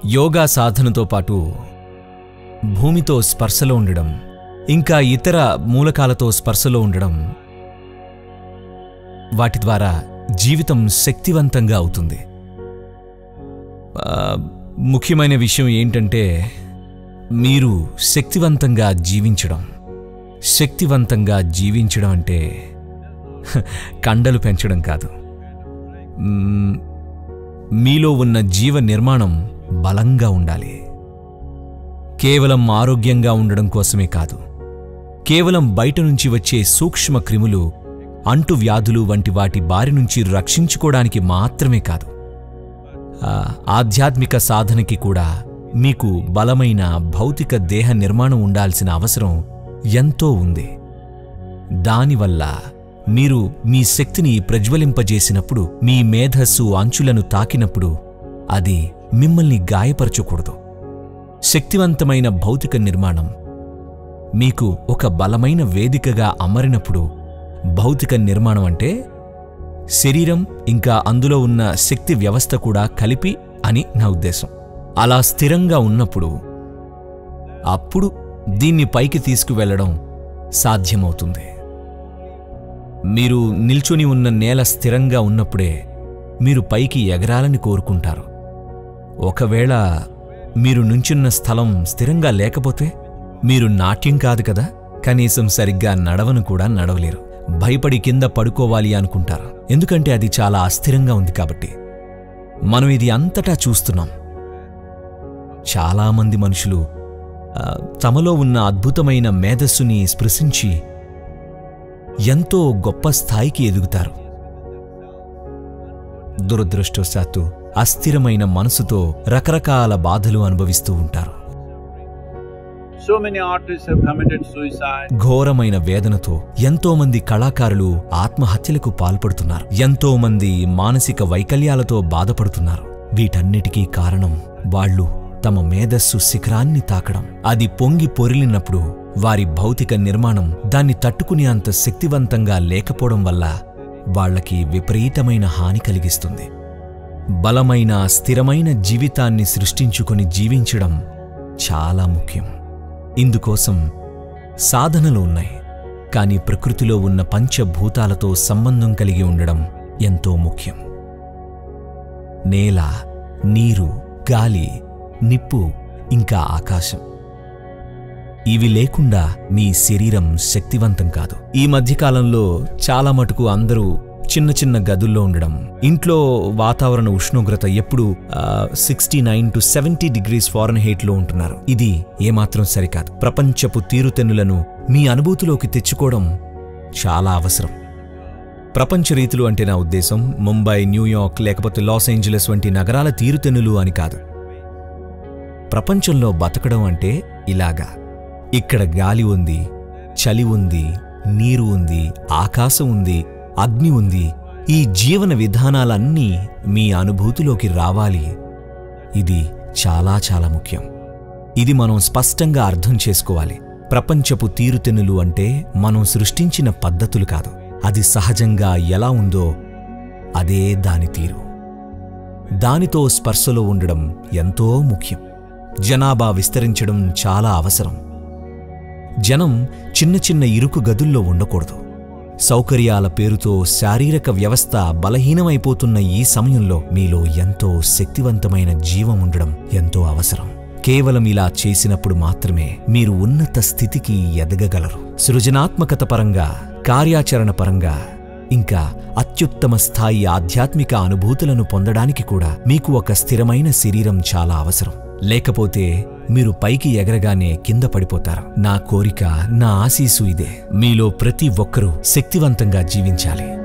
యోగా సాధనతో పాటు భూమితో స్పర్శలో ఉండడం ఇంకా ఇతర మూలకాలతో స్పర్శలో ఉండడం వాటి ద్వారా జీవితం శక్తివంతంగా అవుతుంది ఆ, ముఖ్యమైన విషయం ఏంటంటే మీరు శక్తివంతంగా జీవించడం శక్తివంతంగా జీవించడం అంటే హ, కండలు పెంచడం కాదు మ్మ్, మీలో ఉన్న జీవ నిర్మాణం బలంగా ఉండాలి కేవలం ఆరోగ్యంగా ఉండడం కోసమే కాదు కేవలం బయట నుంచి వచ్చే సూక్ష్మ క్రిములు అంటువ్యాధులు వంటి వాటి బారి నుంచి రక్షించుకోవడానికి మాత్రమే కాదు ఆ, ఆధ్యాత్మిక సాధనకి కూడా మీకు బలమైన భౌతిక దేహ నిర్మాణం ఉండాల్సిన అవసరం ఎంతో ఉంది దానివల్ల మీరు మీ శక్తిని ప్రజ్వలింపజేసినప్పుడు మీ మేధస్సు అంచులను తాకినప్పుడు అది మిమ్మల్ని గాయపరచకూడదు శక్తివంతమైన భౌతిక నిర్మాణం మీకు ఒక బలమైన వేదికగా అమరినప్పుడు భౌతిక నిర్మాణం అంటే శరీరం ఇంకా అందులో ఉన్న శక్తి వ్యవస్థ కూడా కలిపి అని నా ఉద్దేశం అలా స్థిరంగా ఉన్నప్పుడు అప్పుడు దీన్ని పైకి తీసుకువెళ్ళడం సాధ్యమవుతుంది మీరు నిల్చొని ఉన్న నేల స్థిరంగా ఉన్నప్పుడే మీరు పైకి ఎగరాలని కోరుకుంటారు ఒకవేళ మీరు నుంచున్న స్థలం స్థిరంగా లేకపోతే మీరు నాట్యం కాదు కదా కనీసం సరిగ్గా నడవను కూడా నడవలేరు భయపడి కింద పడుకోవాలి అనుకుంటారు ఎందుకంటే అది చాలా అస్థిరంగా ఉంది కాబట్టి మనం ఇది అంతటా చూస్తున్నాం చాలామంది మనుషులు ఆ, తమలో ఉన్న అద్భుతమైన మేధస్సుని స్పృశించి ఎంతో గొప్ప స్థాయికి ఎదుగుతారు దురదృష్టవశాత్తు అస్థిరమైన మనసుతో రకరకాల బాధలు అనుభవిస్తూ ఉంటారు So many artists have committed suicide. ఘోరమైన వేదనతో ఎంతో మంది కళాకారులు ఆత్మహత్యలకు పాల్పడుతున్నారు ఎంతో మంది మానసిక వైకల్యాలతో బాధపడుతున్నారు వీటన్నిటికీ కారణం వాళ్ళు తమ మేధస్సు శిఖరాన్ని తాకడం అది పొంగి పొరిలినప్పుడు వారి భౌతిక నిర్మాణం దాన్ని తట్టుకునే అంత శక్తివంతంగా లేకపోవడం వల్ల వాళ్ళకి విపరీతమైన హాని కలిగిస్తుంది బలమైన స్థిరమైన జీవితాన్ని సృష్టించుకొని జీవించడం చాలా ముఖ్యం ఇందుకోసం సాధనలు ఉన్నాయి కానీ ప్రకృతిలో ఉన్న పంచభూతాలతో సంబంధం కలిగి ఉండడం ఎంతో ముఖ్యం నేల నీరు గాలి నిప్పు ఇంకా ఆకాశం ఇవి లేకుండా మీ శరీరం శక్తివంతం కాదు ఈ మధ్యకాలంలో చాలా మటుకు అందరూ చిన్న చిన్న గదుల్లో ఉండడం ఇంట్లో వాతావరణ ఉష్ణోగ్రత ఎప్పుడు sixty nine to seventy degrees Fahrenheit లో ఉంటున్నారు ఇది ఏమాత్రం సరికాదు ప్రపంచపు తీరుతెన్నులను మీ అనుభూతిలోకి తెచ్చుకోవడం చాలా అవసరం ప్రపంచ రీతులు అంటే నా ఉద్దేశం ముంబై న్యూయార్క్ లేకపోతే లాస్ ఏంజలస్ వంటి నగరాల తీరుతెన్నులు అని కాదు ప్రపంచంలో బతకడం అంటే ఇలాగా ఇక్కడ గాలి ఉంది చలి ఉంది నీరు ఉంది ఆకాశం ఉంది అగ్ని ఉంది ఈ జీవన విధానాలన్నీ మీ అనుభూతిలోకి రావాలి ఇది చాలా చాలా ముఖ్యం ఇది మనం స్పష్టంగా అర్థం చేసుకోవాలి ప్రపంచపు తీరుతెన్నులు అంటే మనం సృష్టించిన పద్ధతులు కాదు అది సహజంగా ఎలా ఉందో అదే దాని తీరు దానితో స్పర్శలో ఉండడం ఎంతో ముఖ్యం జనాభా విస్తరించడం చాలా అవసరం జనం చిన్న చిన్న ఇరుకు గదుల్లో ఉండకూడదు సౌకర్యాల పేరుతో శారీరక వ్యవస్థ బలహీనమైపోతున్న ఈ సమయంలో మీలో ఎంతో శక్తివంతమైన జీవం ఉండడం ఎంతో అవసరం కేవలం ఇలా చేసినప్పుడు మాత్రమే మీరు ఉన్నత స్థితికి ఎదగగలరు సృజనాత్మకత పరంగా కార్యాచరణ పరంగా ఇంకా అత్యుత్తమ స్థాయి ఆధ్యాత్మిక అనుభూతులను పొందడానికి కూడా మీకు ఒక స్థిరమైన శరీరం చాలా అవసరం లేకపోతే మీరు పైకి ఎగరగానే కింద పడిపోతారు నా కోరిక నా ఆశీసు ఇదే మీలో ప్రతి ఒక్కరూ శక్తివంతంగా జీవించాలి